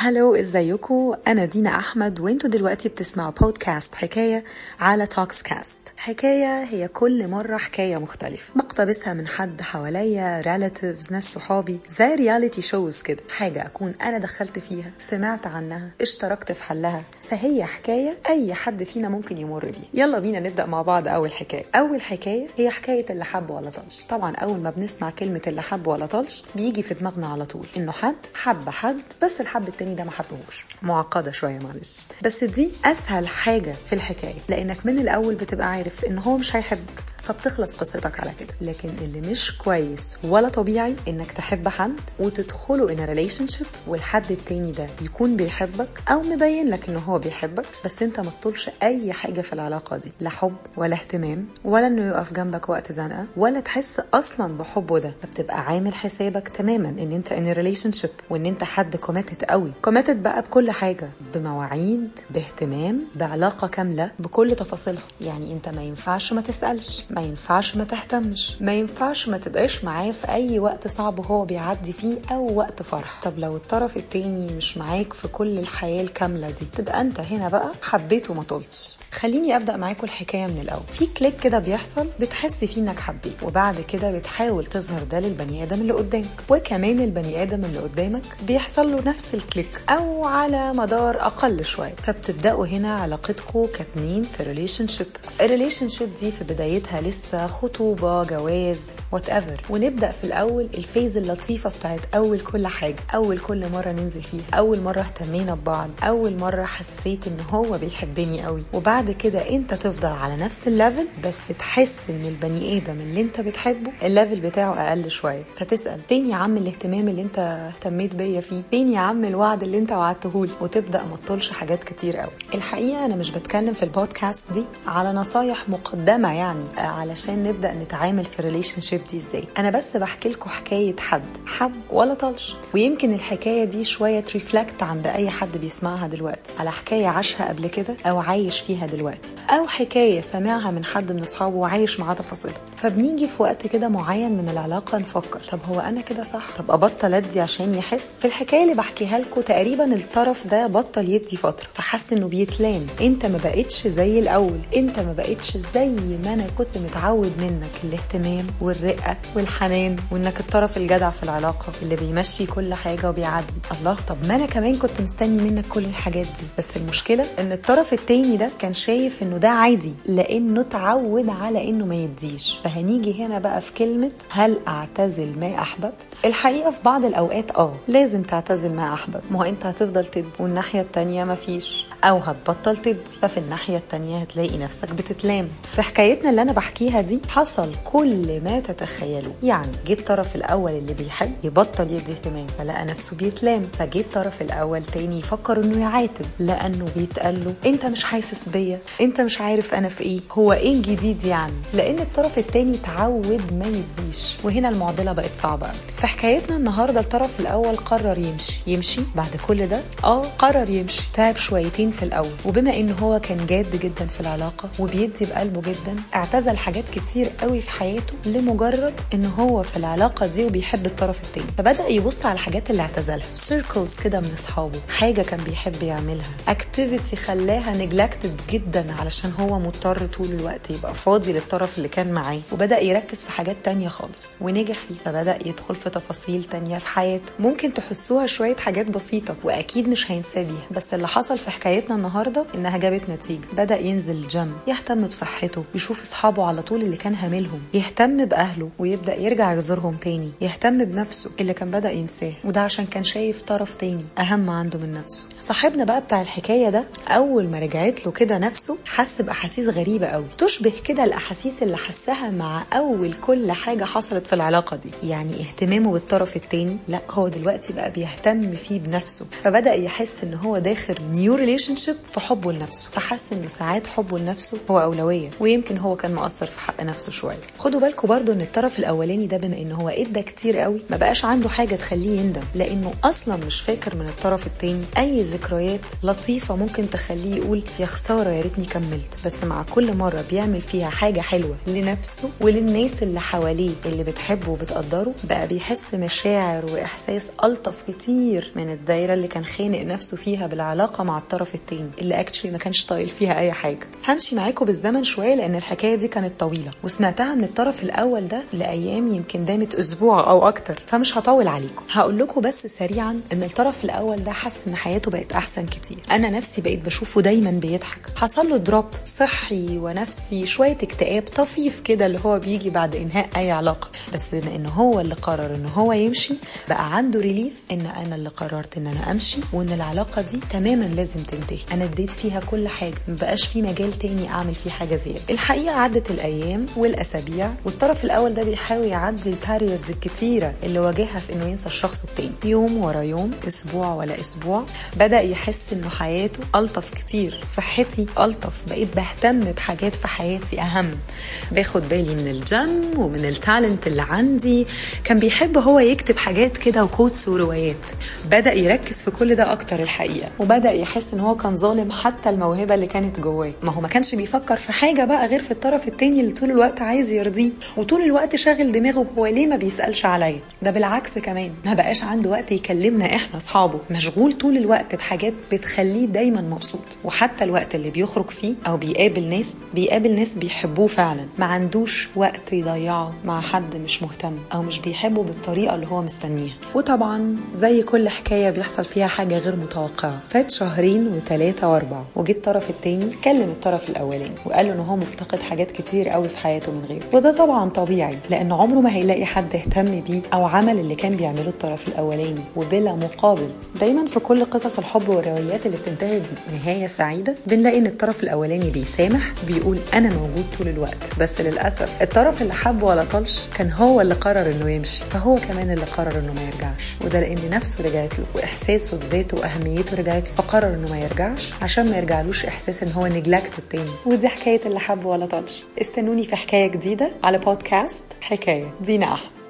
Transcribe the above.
هلو ازيكم انا دينا احمد وانتوا دلوقتي بتسمعوا بودكاست حكايه على توكس كاست حكايه هي كل مره حكايه مختلفه مقتبسها من حد حواليا ريلاتيفز ناس صحابي زي رياليتي شوز كده حاجه اكون انا دخلت فيها سمعت عنها اشتركت في حلها فهي حكايه اي حد فينا ممكن يمر بيها يلا بينا نبدا مع بعض اول حكايه اول حكايه هي حكايه اللي حب ولا طلش طبعا اول ما بنسمع كلمه اللي حب ولا طلش بيجي في دماغنا على طول انه حد حب حد بس الحب التاني ده ما حبهوش معقده شويه معلش بس دي اسهل حاجه في الحكايه لانك من الاول بتبقى عارف ان هو مش هيحبك فبتخلص قصتك على كده لكن اللي مش كويس ولا طبيعي انك تحب حد وتدخلوا ان ريليشن شيب والحد التاني ده يكون بيحبك او مبين لك ان هو بيحبك بس انت ما تطولش اي حاجه في العلاقه دي لا حب ولا اهتمام ولا انه يقف جنبك وقت زنقه ولا تحس اصلا بحبه ده فبتبقى عامل حسابك تماما ان انت ان ريليشن شيب وان انت حد كوميتد قوي كوميتد بقى بكل حاجه بمواعيد باهتمام بعلاقه كامله بكل تفاصيلها يعني انت ما ينفعش ما تسالش ما ينفعش ما تهتمش ما ينفعش ما تبقاش معاه في اي وقت صعب هو بيعدي فيه او وقت فرح طب لو الطرف التاني مش معاك في كل الحياه الكامله دي تبقى انت هنا بقى حبيته ما طولتش خليني ابدا معاكم الحكايه من الاول في كليك كده بيحصل بتحس فيه انك حبيت وبعد كده بتحاول تظهر ده للبني ادم اللي قدامك وكمان البني ادم اللي قدامك بيحصل له نفس الكليك او على مدار اقل شويه فبتبداوا هنا علاقتكم كاتنين في ريليشن شيب الريليشن شيب دي في بدايتها لسه خطوبه جواز وات ايفر ونبدا في الاول الفيز اللطيفه بتاعت اول كل حاجه اول كل مره ننزل فيها اول مره اهتمينا ببعض اول مره حسيت ان هو بيحبني قوي وبعد كده انت تفضل على نفس الليفل بس تحس ان البني ادم اللي انت بتحبه الليفل بتاعه اقل شويه فتسال فين يا عم الاهتمام اللي انت اهتميت بيا فيه فين يا عم الوعد اللي انت وعدتهولي وتبدا ما تطولش حاجات كتير قوي الحقيقه انا مش بتكلم في البودكاست دي على نصايح مقدمه يعني علشان نبدا نتعامل في الريليشن شيب دي ازاي انا بس بحكي لكم حكايه حد حب ولا طلش ويمكن الحكايه دي شويه تريفلكت عند اي حد بيسمعها دلوقتي على حكايه عاشها قبل كده او عايش فيها دلوقتي او حكايه سمعها من حد من اصحابه وعايش معاه تفاصيلها فبنيجي في وقت كده معين من العلاقه نفكر طب هو انا كده صح طب ابطل ادي عشان يحس في الحكايه اللي بحكيها لكم تقريبا الطرف ده بطل يدي فتره فحس انه بيتلام انت ما بقتش زي الاول انت ما بقتش زي ما انا كنت متعود منك الاهتمام والرقه والحنان وانك الطرف الجدع في العلاقه اللي بيمشي كل حاجه وبيعدي الله طب ما انا كمان كنت مستني منك كل الحاجات دي بس المشكله ان الطرف التاني ده كان شايف انه ده عادي لانه اتعود على انه ما يديش فهنيجي هنا بقى في كلمه هل اعتزل ما احببت الحقيقه في بعض الاوقات اه لازم تعتزل ما احببت ما هو انت هتفضل تدي والناحيه التانيه مفيش او هتبطل تدي ففي الناحيه التانيه هتلاقي نفسك بتتلام في حكايتنا اللي انا بحكيها دي حصل كل ما تتخيلوا يعني جه الطرف الاول اللي بيحب يبطل يدي اهتمام فلقى نفسه بيتلام فجه الطرف الاول تاني يفكر انه يعاتب لانه بيتقال له انت مش حاسس بيا انت مش عارف انا في ايه هو ايه الجديد يعني لان الطرف التاني اتعود ما يديش وهنا المعضله بقت صعبه في حكايتنا النهارده الطرف الاول قرر يمشي يمشي بعد كل ده اه قرر يمشي تعب شويتين في الاول وبما ان هو كان جاد جدا في العلاقه وبيدي بقلبه جدا اعتزل حاجات كتير قوي في حياته لمجرد ان هو في العلاقه دي وبيحب الطرف التاني فبدا يبص على الحاجات اللي اعتزلها سيركلز كده من اصحابه حاجه كان بيحب يعملها اكتيفيتي خلاها نجلكتد جدا علشان هو مضطر طول الوقت يبقى فاضي للطرف اللي كان معاه وبدا يركز في حاجات تانية خالص ونجح فيه فبدا يدخل في تفاصيل تانية في حياته ممكن تحسوها شويه حاجات بسيطه واكيد مش هينساه بيها بس اللي حصل في حكايتنا النهارده انها جابت نتيجه بدا ينزل الجيم يهتم بصحته يشوف اصحابه على طول اللي كان هاملهم يهتم باهله ويبدا يرجع يزورهم تاني يهتم بنفسه اللي كان بدا ينساه وده عشان كان شايف طرف تاني اهم عنده من نفسه صاحبنا بقى بتاع الحكايه ده اول ما رجعت له كده نفسه حس باحاسيس غريبه قوي تشبه كده الاحاسيس اللي حسها مع اول كل حاجه حصلت في العلاقه دي يعني اهتمامه بالطرف التاني لا هو دلوقتي بقى بيهتم فيه بنفسه فبدا يحس ان هو داخل نيو ريليشن شيب في حبه لنفسه فحس انه ساعات حبه لنفسه هو اولويه ويمكن هو كان مقصر مقصر في حق نفسه شويه خدوا بالكم برضو ان الطرف الاولاني ده بما ان هو ادى كتير قوي ما بقاش عنده حاجه تخليه يندم لانه اصلا مش فاكر من الطرف التاني اي ذكريات لطيفه ممكن تخليه يقول يا خساره يا ريتني كملت بس مع كل مره بيعمل فيها حاجه حلوه لنفسه وللناس اللي حواليه اللي بتحبه وبتقدره بقى بيحس مشاعر واحساس الطف كتير من الدايره اللي كان خانق نفسه فيها بالعلاقه مع الطرف التاني اللي اكشلي ما كانش طايل فيها اي حاجه همشي معاكم بالزمن شويه لان الحكايه دي كانت طويله وسمعتها من الطرف الاول ده لايام يمكن دامت اسبوع او اكتر فمش هطول عليكم هقول لكم بس سريعا ان الطرف الاول ده حس ان حياته بقت احسن كتير انا نفسي بقيت بشوفه دايما بيضحك حصل له دروب صحي ونفسي شويه اكتئاب طفيف كده اللي هو بيجي بعد انهاء اي علاقه بس بما ان هو اللي قرر ان هو يمشي بقى عنده ريليف ان انا اللي قررت ان انا امشي وان العلاقه دي تماما لازم تنتهي انا اديت فيها كل حاجه مبقاش في مجال تاني اعمل فيه حاجه زياده الحقيقه عدت الايام والاسابيع والطرف الاول ده بيحاول يعدي الباريرز الكتيره اللي واجهها في انه ينسى الشخص التاني يوم ورا يوم اسبوع ولا اسبوع بدا يحس انه حياته الطف كتير صحتي الطف بقيت بهتم بحاجات في حياتي اهم باخد بالي من الجيم ومن التالنت اللي عندي كان بيحب هو يكتب حاجات كده وكوتس وروايات بدا يركز في كل ده اكتر الحقيقه وبدا يحس ان هو كان ظالم حتى الموهبه اللي كانت جواه ما هو ما كانش بيفكر في حاجه بقى غير في الطرف التاني اللي طول الوقت عايز يرضيه وطول الوقت شاغل دماغه هو ليه ما بيسالش عليا ده بالعكس كمان ما بقاش عنده وقت يكلمنا احنا اصحابه مشغول طول الوقت بحاجات بتخليه دايما مبسوط وحتى الوقت اللي بيخرج فيه او بيقابل ناس بيقابل ناس بيحبوه فعلا ما عندوش وقت يضيعه مع حد مش مهتم او مش بيحبه بالطريقه اللي هو مستنيها وطبعا زي كل حكايه بيحصل فيها حاجه غير متوقعه فات شهرين وثلاثه واربعه وجه الطرف التاني كلم الطرف الاولاني وقال له ان هو مفتقد حاجات كتير قوي في حياته من غيره وده طبعا طبيعي لان عمره ما هيلاقي حد اهتم بيه او عمل اللي كان بيعمله الطرف الاولاني وبلا مقابل دايما في كل قصص الحب والروايات اللي بتنتهي بنهايه سعيده بنلاقي ان الطرف الاولاني بيسامح بيقول انا موجود طول الوقت بس للاسف الطرف اللي حب ولا طلش كان هو اللي قرر انه يمشي فهو كمان اللي قرر انه ما يرجعش وده لان نفسه رجعت له واحساسه بذاته واهميته رجعت له فقرر انه ما يرجعش عشان ما يرجعلوش احساس ان هو نجلكت التاني ودي حكايه اللي حب ولا طلش استنوني في حكايه جديده على بودكاست حكايه دينا احمد